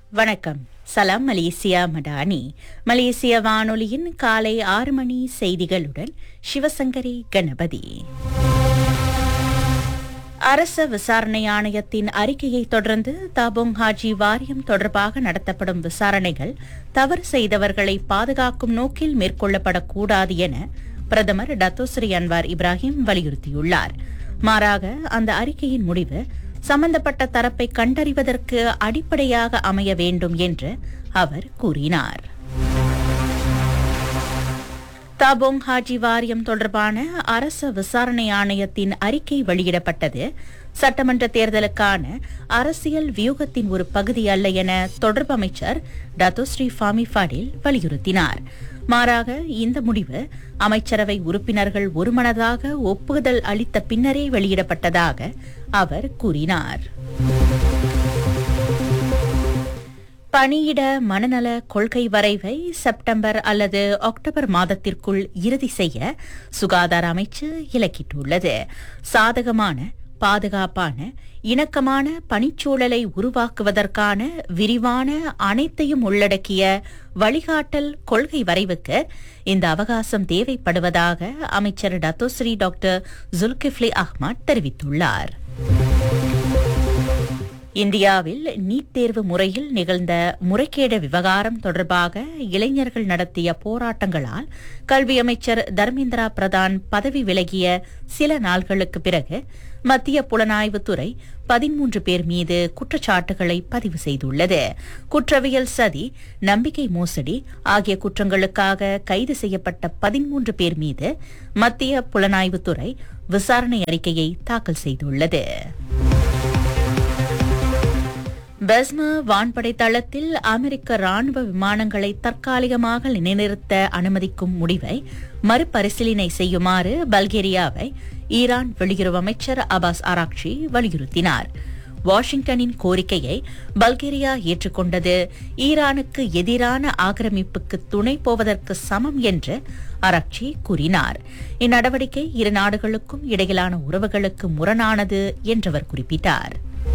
வணக்கம் சலாம் மலேசியா மடானி மலேசிய வானொலியின் காலை ஆறு மணி செய்திகளுடன் சிவசங்கரி கணபதி அரச விசாரணை ஆணையத்தின் அறிக்கையை தொடர்ந்து தாபோங் ஹாஜி வாரியம் தொடர்பாக நடத்தப்படும் விசாரணைகள் தவறு செய்தவர்களை பாதுகாக்கும் நோக்கில் மேற்கொள்ளப்படக்கூடாது என பிரதமர் டத்தோஸ்ரீ அன்வார் இப்ராஹிம் வலியுறுத்தியுள்ளார் மாறாக அந்த அறிக்கையின் முடிவு சம்பந்தப்பட்ட தரப்பை கண்டறிவதற்கு அடிப்படையாக அமைய வேண்டும் என்று அவர் கூறினார் தாபோங் ஹாஜி வாரியம் தொடர்பான அரச விசாரணை ஆணையத்தின் அறிக்கை வெளியிடப்பட்டது சட்டமன்ற தேர்தலுக்கான அரசியல் வியூகத்தின் ஒரு பகுதி அல்ல என தொடர்பு அமைச்சர் டத்தோஸ்ரீ ஃபாமி ஃபாடில் வலியுறுத்தினார் மாறாக இந்த முடிவு அமைச்சரவை உறுப்பினர்கள் ஒருமனதாக ஒப்புதல் அளித்த பின்னரே வெளியிடப்பட்டதாக அவர் கூறினார் பணியிட மனநல கொள்கை வரைவை செப்டம்பர் அல்லது அக்டோபர் மாதத்திற்குள் இறுதி செய்ய சுகாதார அமைச்சு இலக்கிட்டுள்ளது சாதகமான பாதுகாப்பான இணக்கமான பணிச்சூழலை உருவாக்குவதற்கான விரிவான அனைத்தையும் உள்ளடக்கிய வழிகாட்டல் கொள்கை வரைவுக்கு இந்த அவகாசம் தேவைப்படுவதாக அமைச்சர் டத்தோஸ்ரீ டாக்டர் ஜுல்கிஃப்லி அஹ்மத் தெரிவித்துள்ளார் இந்தியாவில் நீட் தேர்வு முறையில் நிகழ்ந்த முறைகேடு விவகாரம் தொடர்பாக இளைஞர்கள் நடத்திய போராட்டங்களால் கல்வி அமைச்சர் தர்மேந்திரா பிரதான் பதவி விலகிய சில நாள்களுக்கு பிறகு மத்திய புலனாய்வுத்துறை பதிமூன்று பேர் மீது குற்றச்சாட்டுகளை பதிவு செய்துள்ளது குற்றவியல் சதி நம்பிக்கை மோசடி ஆகிய குற்றங்களுக்காக கைது செய்யப்பட்ட பதிமூன்று பேர் மீது மத்திய புலனாய்வுத்துறை விசாரணை அறிக்கையை தாக்கல் செய்துள்ளது பெஸ்மா வான்படை தளத்தில் அமெரிக்க ராணுவ விமானங்களை தற்காலிகமாக நிலைநிறுத்த அனுமதிக்கும் முடிவை மறுபரிசீலனை செய்யுமாறு பல்கேரியாவை ஈரான் வெளியுறவு அமைச்சர் அபாஸ் ஆராக்சி வலியுறுத்தினார் வாஷிங்டனின் கோரிக்கையை பல்கேரியா ஏற்றுக்கொண்டது ஈரானுக்கு எதிரான ஆக்கிரமிப்புக்கு துணை போவதற்கு சமம் என்று ஆராக்சி கூறினார் இந்நடவடிக்கை இரு நாடுகளுக்கும் இடையிலான உறவுகளுக்கு முரணானது என்றவர் குறிப்பிட்டார்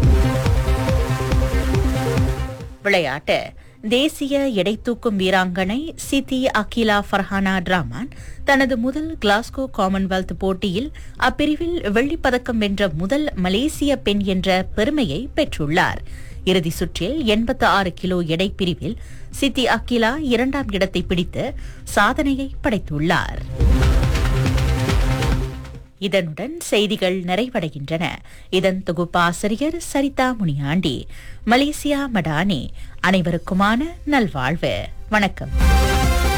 விளையாட்டு தேசிய எடை தூக்கும் வீராங்கனை சித்தி அகிலா ஃபர்ஹானா டிராமான் தனது முதல் கிளாஸ்கோ காமன்வெல்த் போட்டியில் அப்பிரிவில் வெள்ளிப்பதக்கம் வென்ற முதல் மலேசிய பெண் என்ற பெருமையை பெற்றுள்ளார் இறுதி சுற்றில் எண்பத்து ஆறு கிலோ எடை பிரிவில் சித்தி அகிலா இரண்டாம் இடத்தை பிடித்து சாதனையை படைத்துள்ளார் இதனுடன் செய்திகள் நிறைவடைகின்றன இதன் தொகுப்பாசிரியர் சரிதா முனியாண்டி மலேசியா மடானி அனைவருக்குமான நல்வாழ்வு வணக்கம்